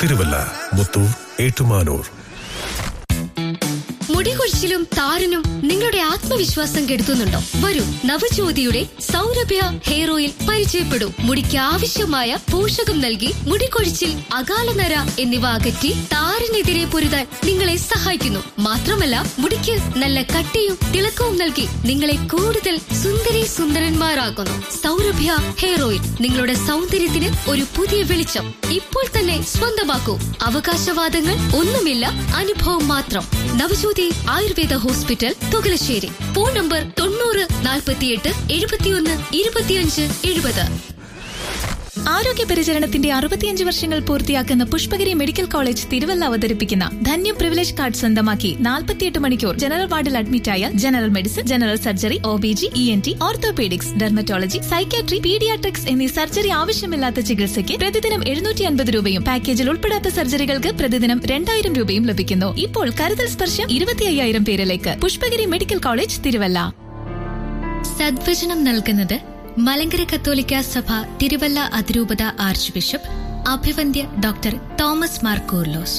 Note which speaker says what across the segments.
Speaker 1: തിരുവല്ല മുത്തൂർ ഏറ്റുമാനൂർ
Speaker 2: മുടികൊഴിച്ചിലും താരനും നിങ്ങളുടെ ആത്മവിശ്വാസം കെടുത്തുന്നുണ്ടോ വരൂ നവജ്യോതിയുടെ സൗരഭ്യ ഹെയർ ഓയിൽ പരിചയപ്പെടൂ മുടിക്ക് ആവശ്യമായ പോഷകം നൽകി മുടികൊഴിച്ചിൽ അകാലനര എന്നിവ അകറ്റി താരനെതിരെ പൊരുതാൻ നിങ്ങളെ സഹായിക്കുന്നു മാത്രമല്ല മുടിക്ക് നല്ല കട്ടിയും തിളക്കവും നൽകി നിങ്ങളെ കൂടുതൽ സുന്ദരി സുന്ദരന്മാരാക്കുന്നു സൗരഭ്യ ഹെയർ ഓയിൽ നിങ്ങളുടെ സൗന്ദര്യത്തിന് ഒരു പുതിയ വെളിച്ചം ഇപ്പോൾ തന്നെ സ്വന്തമാക്കൂ അവകാശവാദങ്ങൾ ഒന്നുമില്ല അനുഭവം മാത്രം Navajyothi Ayurveda hospital Thukalassery phone number തൊണ്ണൂറ് നാൽപ്പത്തിയെട്ട് എഴുപത്തിയൊന്ന് ഇരുപത്തിയഞ്ച് എഴുപത്
Speaker 3: ആരോഗ്യ പരിചരണത്തിന്റെ അറുപത്തിയഞ്ച് വർഷങ്ങൾ പൂർത്തിയാക്കുന്ന പുഷ്പഗിരി മെഡിക്കൽ കോളേജ് തിരുവല്ല അവതരിപ്പിക്കുന്ന ധന്യം പ്രിവിലേജ് കാർഡ് സ്വന്തമാക്കി നാൽപ്പത്തിയെട്ട് മണിക്കൂർ ജനറൽ വാർഡിൽ അഡ്മിറ്റായ general medicine general surgery O B G E N T orthopaedics dermatology psychiatry paediatrics എന്നീ സർജറി ആവശ്യമില്ലാത്ത ചികിത്സയ്ക്ക് പ്രതിദിനം എഴുന്നൂറ്റി അൻപത് രൂപയും പാക്കേജിൽ ഉൾപ്പെടാത്ത സർജറികൾക്ക് പ്രതിദിനം രണ്ടായിരം രൂപയും ലഭിക്കുന്നു ഇപ്പോൾ കരുതൽ സ്പർശം ഇരുപത്തി അയ്യായിരം പേരിലേക്ക് പുഷ്പഗിരി മെഡിക്കൽ കോളേജ് തിരുവല്ല
Speaker 2: സദ്വചനം നൽകുന്നത് മലങ്കര കത്തോലിക്ക സഭ തിരുവല്ല അതിരൂപത ആർച്ച് ബിഷപ്പ് അഭിവന്ദ്യ ഡോക്ടർ തോമസ് മാർ കൂർലോസ്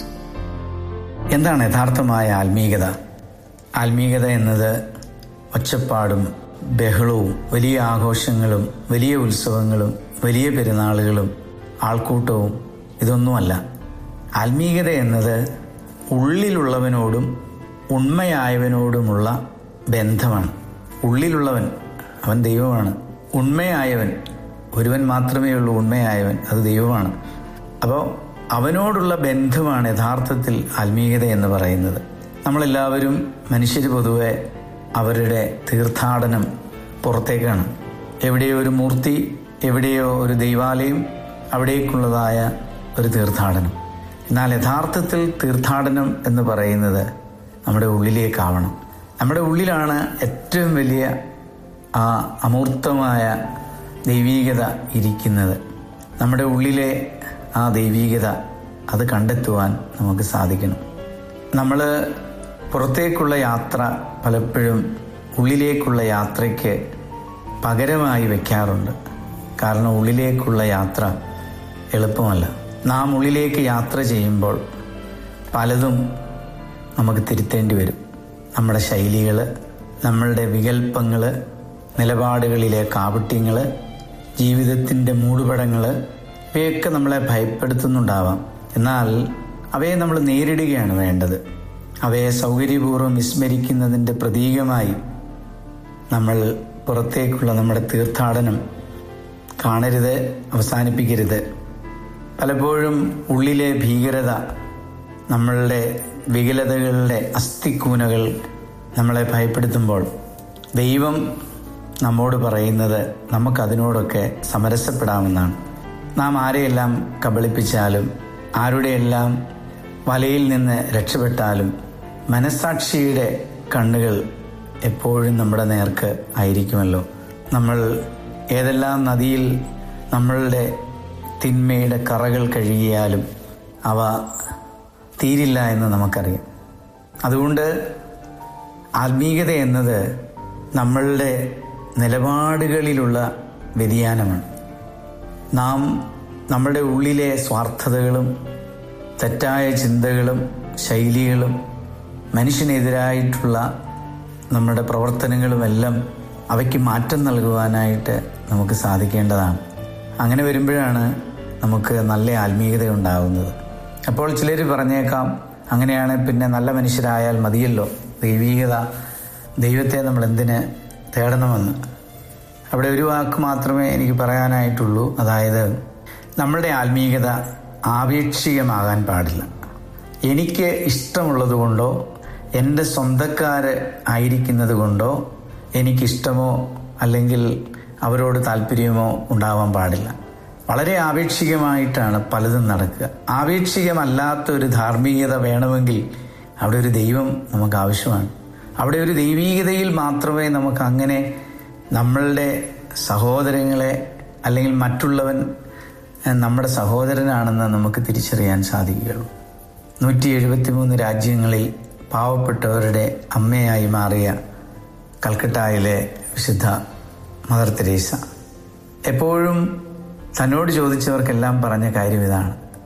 Speaker 4: എന്താണ് യഥാർത്ഥമായ ആത്മീയത ആത്മീയത എന്നത് ഒച്ചപ്പാടും ബഹളവും വലിയ ആഘോഷങ്ങളും വലിയ ഉത്സവങ്ങളും വലിയ പെരുന്നാളുകളും ആൾക്കൂട്ടവും ഇതൊന്നുമല്ല ആത്മീയത എന്നത് ഉള്ളിലുള്ളവനോടും ഉണ്മയായവനോടുമുള്ള ബന്ധമാണ് ഉള്ളിലുള്ളവൻ അവൻ ദൈവമാണ് ഉണ്മയായവൻ ഒരുവൻ മാത്രമേ ഉള്ളൂ ഉണ്മയായവൻ അത് ദൈവമാണ് അപ്പോൾ അവനോടുള്ള ബന്ധമാണ് യഥാർത്ഥത്തിൽ ആത്മീയത എന്ന് പറയുന്നത് നമ്മളെല്ലാവരും മനുഷ്യർ പൊതുവെ അവരുടെ തീർത്ഥാടനം പുറത്തേക്കാണ് എവിടെയോ ഒരു മൂർത്തി എവിടെയോ ഒരു ദൈവാലയം അവിടേക്കുള്ളതായ ഒരു തീർത്ഥാടനം എന്നാൽ യഥാർത്ഥത്തിൽ തീർത്ഥാടനം എന്ന് പറയുന്നത് നമ്മുടെ ഉള്ളിലേക്കാവണം നമ്മുടെ ഉള്ളിലാണ് ഏറ്റവും വലിയ ആ അമൂർത്തമായ ദൈവീകത ഇരിക്കുന്നത് നമ്മുടെ ഉള്ളിലെ ആ ദൈവീകത അത് കണ്ടെത്തുവാൻ നമുക്ക് സാധിക്കണം നമ്മൾ പുറത്തേക്കുള്ള യാത്ര പലപ്പോഴും ഉള്ളിലേക്കുള്ള യാത്രയ്ക്ക് പകരമായി വെക്കാറുണ്ട് കാരണം ഉള്ളിലേക്കുള്ള യാത്ര എളുപ്പമല്ല നാം ഉള്ളിലേക്ക് യാത്ര ചെയ്യുമ്പോൾ പലതും നമുക്ക് തിരുത്തേണ്ടി വരും നമ്മുടെ ശൈലികൾ നമ്മളുടെ വികല്പങ്ങൾ നിലപാടുകളിലെ കാപട്യങ്ങൾ ജീവിതത്തിൻ്റെ മൂടുപടങ്ങൾ ഇവയൊക്കെ നമ്മളെ ഭയപ്പെടുത്തുന്നുണ്ടാവാം എന്നാൽ അവയെ നമ്മൾ നേരിടുകയാണ് വേണ്ടത് അവയെ സൗകര്യപൂർവ്വം വിസ്മരിക്കുന്നതിൻ്റെ പ്രതീകമായി നമ്മൾ പുറത്തേക്കുള്ള നമ്മുടെ തീർത്ഥാടനം കാണരുത് അവസാനിപ്പിക്കരുത് പലപ്പോഴും ഉള്ളിലെ ഭീകരത നമ്മളുടെ വികലതകളുടെ അസ്ഥിക്കൂനകൾ നമ്മളെ ഭയപ്പെടുത്തുമ്പോൾ ദൈവം നമ്മോട് പറയുന്നത് നമുക്കതിനോടൊക്കെ സമരസപ്പെടാമെന്നാണ് നാം ആരെയെല്ലാം കബളിപ്പിച്ചാലും ആരുടെയെല്ലാം വലയിൽ നിന്ന് രക്ഷപ്പെട്ടാലും മനസാക്ഷിയുടെ കണ്ണുകൾ എപ്പോഴും നമ്മുടെ നേർക്ക് ആയിരിക്കുമല്ലോ നമ്മൾ ഏതെല്ലാം നദിയിൽ നമ്മളുടെ തിന്മയുടെ കറകൾ കഴുകിയാലും അവ തീരില്ല എന്ന് നമുക്കറിയാം അതുകൊണ്ട് ആത്മീയത എന്നത് നമ്മളുടെ നിലപാടുകളിലുള്ള വ്യതിയാനമാണ് നാം നമ്മുടെ ഉള്ളിലെ സ്വാർത്ഥതകളും തെറ്റായ ചിന്തകളും ശൈലികളും മനുഷ്യനെതിരായിട്ടുള്ള നമ്മുടെ പ്രവർത്തനങ്ങളുമെല്ലാം അവയ്ക്ക് മാറ്റം നൽകുവാനായിട്ട് നമുക്ക് സാധിക്കേണ്ടതാണ് അങ്ങനെ വരുമ്പോഴാണ് നമുക്ക് നല്ല ആത്മീയത ഉണ്ടാകുന്നത് അപ്പോൾ ചിലർ പറഞ്ഞേക്കാം അങ്ങനെയാണ് പിന്നെ നല്ല മനുഷ്യരായാൽ മതിയല്ലോ ദൈവീകത ദൈവത്തെ നമ്മൾ എന്തിന് തേടണമെന്ന് അവിടെ ഒരു വാക്ക് മാത്രമേ എനിക്ക് പറയാനായിട്ടുള്ളൂ അതായത് നമ്മളുടെ ആത്മീയത ആപേക്ഷികമാകാൻ പാടില്ല എനിക്ക് ഇഷ്ടമുള്ളത് കൊണ്ടോ എൻ്റെ സ്വന്തക്കാർ ആയിരിക്കുന്നത് കൊണ്ടോ എനിക്കിഷ്ടമോ അല്ലെങ്കിൽ അവരോട് താല്പര്യമോ ഉണ്ടാവാൻ പാടില്ല വളരെ ആപേക്ഷികമായിട്ടാണ് പലതും നടക്കുക ആപേക്ഷികമല്ലാത്ത ഒരു ധാർമ്മികത വേണമെങ്കിൽ അവിടെ ഒരു ദൈവം നമുക്ക് ആവശ്യമാണ് അവിടെ ഒരു ദൈവീകതയിൽ മാത്രമേ നമുക്ക് അങ്ങനെ നമ്മളുടെ സഹോദരങ്ങളെ അല്ലെങ്കിൽ മറ്റുള്ളവൻ നമ്മുടെ സഹോദരനാണെന്ന് നമുക്ക് തിരിച്ചറിയാൻ സാധിക്കുകയുള്ളൂ നൂറ്റി എഴുപത്തിമൂന്ന് രാജ്യങ്ങളിൽ പാവപ്പെട്ടവരുടെ അമ്മയായി മാറിയ കൽക്കട്ടയിലെ വിശുദ്ധ മദർ തെരേസ എപ്പോഴും തന്നോട് ചോദിച്ചവർക്കെല്ലാം പറഞ്ഞ കാര്യം ഇതാണ്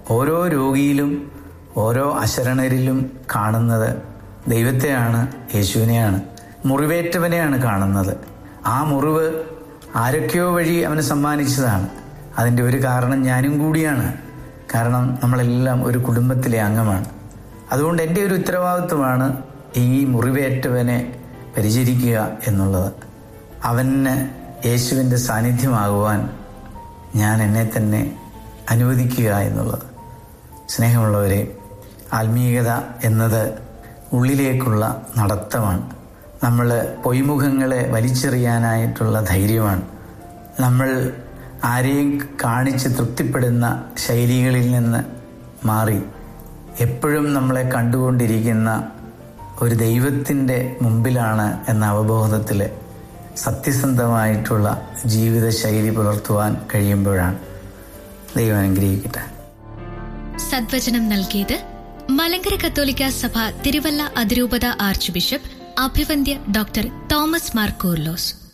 Speaker 4: ഓരോ രോഗിയിലും ഓരോ അശരണരിലും കാണുന്നത് ദൈവത്തെയാണ് യേശുവിനെയാണ് മുറിവേറ്റവനെയാണ് കാണുന്നത് ആ മുറിവ് ആരൊക്കെയോ വഴി അവന് സമ്മാനിച്ചതാണ് അതിൻ്റെ ഒരു കാരണം ഞാനും കൂടിയാണ് കാരണം നമ്മളെല്ലാം ഒരു കുടുംബത്തിലെ അംഗമാണ് അതുകൊണ്ട് എൻ്റെ ഒരു ഉത്തരവാദിത്വമാണ് ഈ മുറിവേറ്റവനെ പരിചരിക്കുക എന്നുള്ളത് അവന് യേശുവിൻ്റെ സാന്നിധ്യമാകുവാൻ ഞാൻ എന്നെ തന്നെ അനുവദിക്കുക എന്നുള്ളത് സ്നേഹമുള്ളവരെ ആത്മീയത എന്നത് ഉള്ളിലേക്കുള്ള നടത്തമാണ് നമ്മൾ പൊയ്മുഖങ്ങളെ വലിച്ചെറിയാനായിട്ടുള്ള ധൈര്യമാണ് നമ്മൾ ആരെയും കാണിച്ച് തൃപ്തിപ്പെടുന്ന ശൈലികളിൽ നിന്ന് മാറി എപ്പോഴും നമ്മളെ കണ്ടുകൊണ്ടിരിക്കുന്ന ഒരു ദൈവത്തിൻ്റെ മുമ്പിലാണ് എന്ന അവബോധത്തിൽ സത്യസന്ധമായിട്ടുള്ള ജീവിതശൈലി പുലർത്തുവാൻ കഴിയുമ്പോഴാണ് ദൈവം അനുഗ്രഹിക്കട്ടെ
Speaker 2: സദ്വചനം നൽകിയത് മലങ്കര കത്തോലിക്ക സഭ തിരുവല്ല അതിരൂപത ആർച്ച് ബിഷപ്പ് അഭിവന്ദ്യ ഡോക്ടർ തോമസ് മാർ കൂർലോസ്